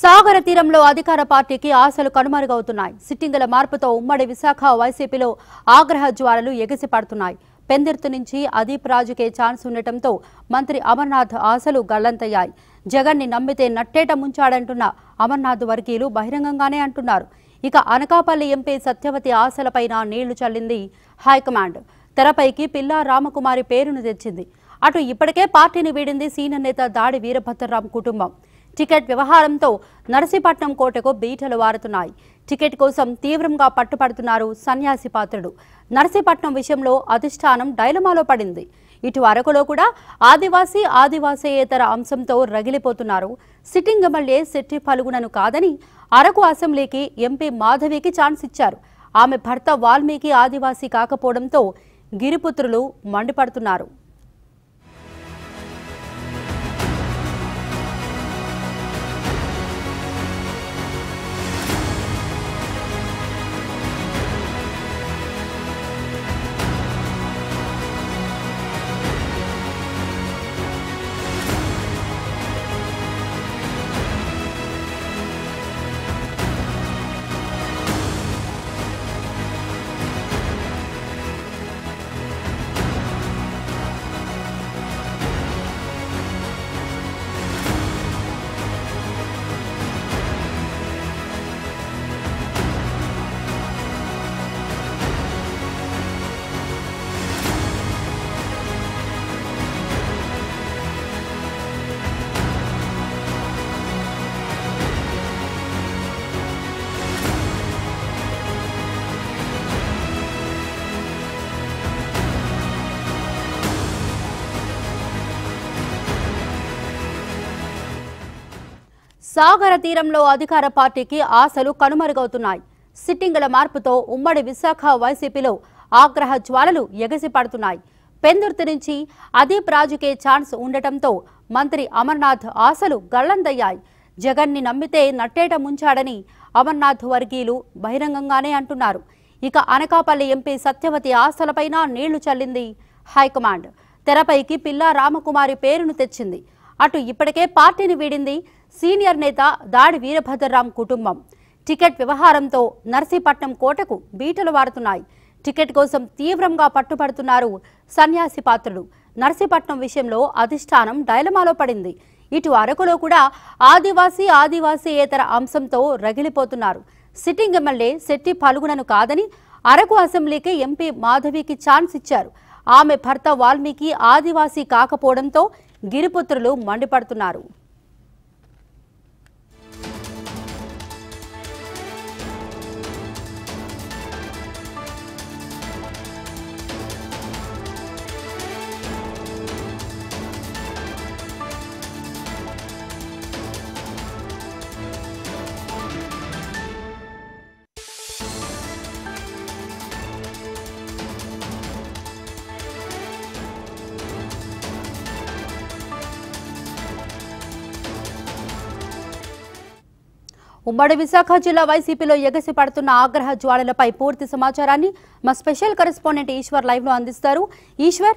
సాగర తీరంలో అధికార పార్టీకి ఆశలు కనుమరుగవుతున్నాయి సిట్టింగుల మార్పుతో ఉమ్మడి విశాఖ వైసీపీలో ఆగ్రహ జ్వాలలు ఎగిసిపడుతున్నాయి పెందిర్తు నుంచి అదీప్ రాజుకే ఛాన్స్ ఉండటంతో మంత్రి అమర్నాథ్ ఆశలు గల్లంతయ్యాయి జగన్ ని నమ్మితే నట్టేట ముంచాడంటున్న అమర్నాథ్ వర్గీయులు బహిరంగంగానే అంటున్నారు ఇక అనకాపల్లి ఎంపీ సత్యవతి ఆశలపైన నీళ్లు చల్లింది హైకమాండ్ తెరపైకి పిల్లా రామకుమారి పేరును తెచ్చింది అటు ఇప్పటికే పార్టీని వీడింది సీనియర్ నేత దాడి వీరభద్రరాం కుటుంబం టికెట్ వ్యవహారంతో నరసీపట్నం కోటకు బీటలు వారుతున్నాయి టికెట్ కోసం తీవ్రంగా పట్టుపడుతున్నారు సన్యాసి పాత్రుడు నరసీపట్నం విషయంలో అధిష్టానం డైలమాలో పడింది ఇటు అరకులో కూడా ఆదివాసీ ఆదివాసేతర అంశంతో రగిలిపోతున్నారు సిట్టింగ్ ఎమ్మెల్యే శెట్టి ఫలుగునను కాదని అరకు అసెంబ్లీకి ఎంపీ మాధవికి ఛాన్స్ ఇచ్చారు ఆమె భర్త వాల్మీకి ఆదివాసీ కాకపోవడంతో గిరిపుత్రులు మండిపడుతున్నారు సాగర తీరంలో అధికార పార్టీకి ఆశలు కనుమరుగవుతున్నాయి సిట్టింగుల మార్పుతో ఉమ్మడి విశాఖ వైసీపీలో ఆగ్రహ జ్వాలలు ఎగసిపడుతున్నాయి పెందుర్తి నుంచి అదీప్ రాజుకే ఛాన్స్ ఉండటంతో మంత్రి అమర్నాథ్ ఆశలు గల్లందయ్యాయి జగన్ని నమ్మితే నట్టేట ముంచాడని అమర్నాథ్ వర్గీయులు బహిరంగంగానే అంటున్నారు ఇక అనకాపల్లి ఎంపీ సత్యవతి ఆశలపైన నీళ్లు చల్లింది హైకమాండ్ తెరపైకి పిల్లా రామకుమారి పేరును తెచ్చింది అటు ఇప్పటికే పార్టీని వీడింది సీనియర్ నేత దాడి వీరభద్రరాం కుటుంబం టికెట్ వ్యవహారంతో నర్సీపట్నం కోటకు బీటలు వారుతున్నాయి టికెట్ కోసం తీవ్రంగా పట్టుపడుతున్నారు సన్యాసి పాత్రుడు నర్సీపట్నం విషయంలో అధిష్టానం డైలమాలో పడింది ఇటు అరకులో కూడా ఆదివాసీ ఆదివాసీయేతర అంశంతో రగిలిపోతున్నారు సిట్టింగ్ ఎమ్మెల్యే శెట్టి పలుగునను కాదని అరకు అసెంబ్లీకి ఎంపీ మాధవికి ఛాన్స్ ఇచ్చారు ఆమె భర్త వాల్మీకి ఆదివాసీ కాకపోవడంతో గిరిపుత్రులు మండిపడుతున్నారు ఉమ్మడి విశాఖ జిల్లా వైసీపీలో ఎగసి పడుతున్న ఆగ్రహ జ్వాలలపై పూర్తి సమాచారాన్ని మా స్పెషల్ కరెస్పాండెంట్ ఈశ్వర్ లైవ్ లో అందిస్తారు ఈశ్వర్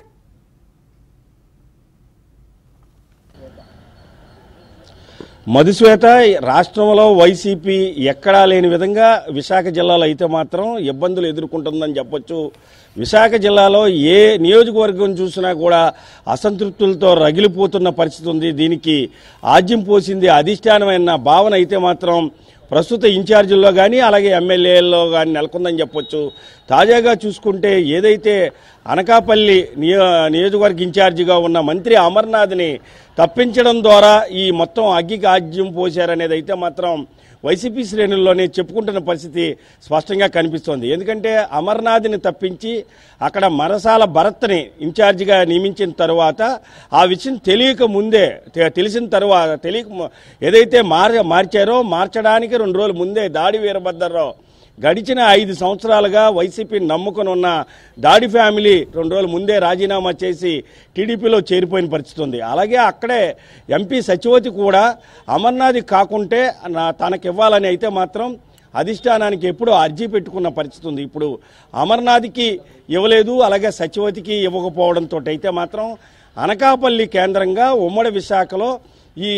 మధుశ్వేత రాష్ట్రంలో వైసీపీ ఎక్కడా లేని విధంగా విశాఖ జిల్లాలో అయితే మాత్రం ఇబ్బందులు ఎదుర్కొంటుందని చెప్పొచ్చు విశాఖ జిల్లాలో ఏ నియోజకవర్గం చూసినా కూడా అసంతృప్తులతో రగిలిపోతున్న పరిస్థితి ఉంది దీనికి ఆజ్యం పోసింది అధిష్టానమైన భావన అయితే మాత్రం ప్రస్తుత ఇన్ఛార్జీల్లో కానీ అలాగే ఎమ్మెల్యేల్లో కానీ నెలకొందని చెప్పొచ్చు తాజాగా చూసుకుంటే ఏదైతే అనకాపల్లి నియో నియోజకవర్గ ఇన్ఛార్జిగా ఉన్న మంత్రి అమర్నాథ్ని తప్పించడం ద్వారా ఈ మొత్తం అగ్గికి ఆజ్యం పోశారనేది అయితే మాత్రం వైసీపీ శ్రేణుల్లోనే చెప్పుకుంటున్న పరిస్థితి స్పష్టంగా కనిపిస్తోంది ఎందుకంటే అమర్నాథ్ని తప్పించి అక్కడ మరసాల భరత్ని ఇన్ఛార్జిగా నియమించిన తరువాత ఆ విషయం తెలియక ముందే తె- తెలిసిన తరువాత తెలియక ము- ఏదైతే మార్ మార్చారో మార్చడానికి రెండు రోజుల ముందే దాడి వీరభద్రరావు గడిచిన ఐదు సంవత్సరాలుగా వైసీపీ నమ్ముకొని ఉన్న దాడి ఫ్యామిలీ రెండు రోజుల ముందే రాజీనామా చేసి టీడీపీలో చేరిపోయిన పరిస్థితి ఉంది అలాగే అక్కడే ఎంపీ సచివతి కూడా అమర్నాథ్ కాకుంటే నా తనకివ్వాలని అయితే మాత్రం అధిష్టానానికి ఎప్పుడూ అర్జీ పెట్టుకున్న పరిస్థితి ఉంది ఇప్పుడు అమర్నాథ్కి ఇవ్వలేదు అలాగే సచివతికి ఇవ్వకపోవడంతో అయితే మాత్రం అనకాపల్లి కేంద్రంగా ఉమ్మడి విశాఖలో ఈ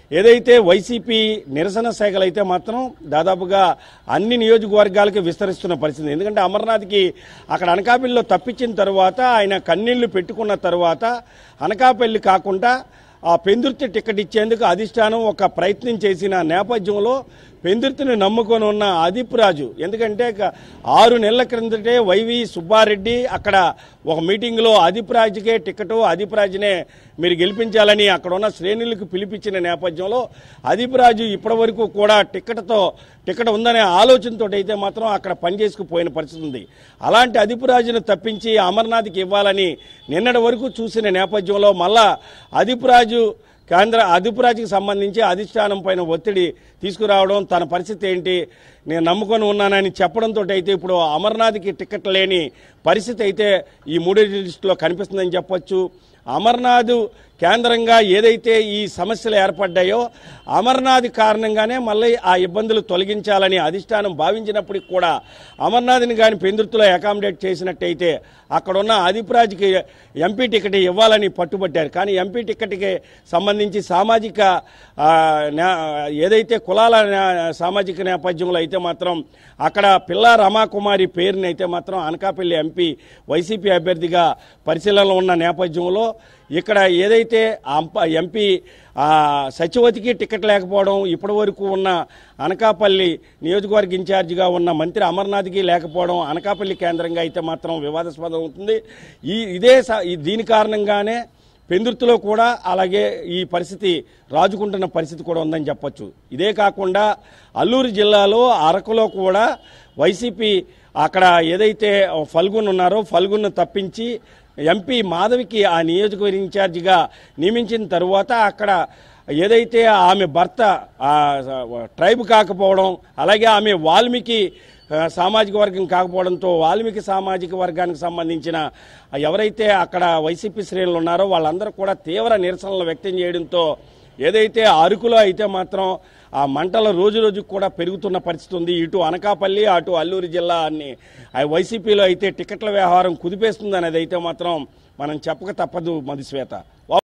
ఏదైతే వైసీపీ నిరసన శాఖలు అయితే మాత్రం దాదాపుగా అన్ని నియోజకవర్గాలకి విస్తరిస్తున్న పరిస్థితి ఎందుకంటే అమర్నాథ్కి అక్కడ అనకాపల్లిలో తప్పించిన తర్వాత ఆయన కన్నీళ్లు పెట్టుకున్న తర్వాత అనకాపల్లి కాకుండా ఆ పెందుర్తి టికెట్ ఇచ్చేందుకు అధిష్టానం ఒక ప్రయత్నం చేసిన నేపథ్యంలో పెందుర్తిని నమ్ముకొని ఉన్న అదిప్ రాజు ఎందుకంటే ఇక ఆరు నెలల క్రిందటే వైవి సుబ్బారెడ్డి అక్కడ ఒక మీటింగ్లో అదిప్ రాజుకే టికెట్ అదిప్ రాజునే మీరు గెలిపించాలని అక్కడ ఉన్న శ్రేణులకు పిలిపించిన నేపథ్యంలో అదిప్ రాజు ఇప్పటి వరకు కూడా టికెట్తో టికెట్ ఉందనే ఆలోచనతో అయితే మాత్రం అక్కడ పనిచేసుకుపోయిన పరిస్థితి ఉంది అలాంటి అదిపు రాజును తప్పించి అమర్నాథ్కి ఇవ్వాలని నిన్నటి వరకు చూసిన నేపథ్యంలో మళ్ళా అదిపు రాజు కేంద్ర అదుపురాజుకి సంబంధించి అధిష్టానం పైన ఒత్తిడి తీసుకురావడం తన పరిస్థితి ఏంటి నేను నమ్ముకొని ఉన్నానని చెప్పడంతో అయితే ఇప్పుడు అమర్నాథ్కి టికెట్ లేని పరిస్థితి అయితే ఈ మూడో లిస్టులో కనిపిస్తుందని చెప్పొచ్చు అమర్నాథ్ కేంద్రంగా ఏదైతే ఈ సమస్యలు ఏర్పడ్డాయో అమర్నాథ్ కారణంగానే మళ్ళీ ఆ ఇబ్బందులు తొలగించాలని అధిష్టానం భావించినప్పటికి కూడా అమర్నాథ్ని కానీ పెందుర్తిలో అకామిడేట్ చేసినట్టయితే అక్కడున్న అధిప్రాజ్కి ఎంపీ టికెట్ ఇవ్వాలని పట్టుబట్టారు కానీ ఎంపీ టికెట్కి సంబంధించి సామాజిక ఆ, న్యా- ఏదైతే కులాల న్యా- సామాజిక నేపథ్యంలో అయితే మాత్రం అక్కడ పిల్లా రమాకుమారి పేరుని అయితే మాత్రం అనకాపల్లి ఎంపీ వైసీపీ అభ్యర్థిగా పరిశీలనలో ఉన్న నేపథ్యంలో ఇక్కడ ఏదైతే అంప ఎంపీ ఆ, సచివతికి టికెట్ లేకపోవడం ఇప్పటి వరకు ఉన్న అనకాపల్లి నియోజకవర్గ ఇన్ఛార్జిగా ఉన్న మంత్రి అమర్నాథ్కి లేకపోవడం అనకాపల్లి కేంద్రంగా అయితే మాత్రం వివాదాస్పదం అవుతుంది ఈ ఇదే స- ఈ దీని కారణంగానే పెందుర్తిలో కూడా అలాగే ఈ పరిస్థితి రాజుకుంటున్న పరిస్థితి కూడా ఉందని చెప్పొచ్చు ఇదే కాకుండా అల్లూరు జిల్లాలో అరకులో కూడా వైసీపీ అక్కడ ఏదైతే ఫల్గున్ ఉన్నారో ఫల్గున్ను తప్పించి ఎంపీ మాధవికి ఆ నియోజకవర్గ ఇన్ఛార్జిగా నియమించిన తరువాత అక్కడ ఏదైతే ఆమె భర్త ఆ, ట్రైబ్ కాకపోవడం అలాగే ఆమె వాల్మీకి ఆ, సామాజిక వర్గం కాకపోవడంతో వాల్మీకి సామాజిక వర్గానికి సంబంధించిన ఎవరైతే అక్కడ వైసీపీ శ్రేణులు ఉన్నారో వాళ్ళందరూ కూడా తీవ్ర నిరసనలు వ్యక్తం చేయడంతో ఏదైతే అరకులో అయితే మాత్రం ఆ మంటల రోజు రోజుకు కూడా పెరుగుతున్న పరిస్థితి ఉంది ఇటు అనకాపల్లి అటు అల్లూరు జిల్లా అన్ని ఆ వైసీపీలో అయితే టికెట్ల వ్యవహారం కుదిపేస్తుంది అనేది అయితే మాత్రం మనం చెప్పక తప్పదు మధుశ్వేత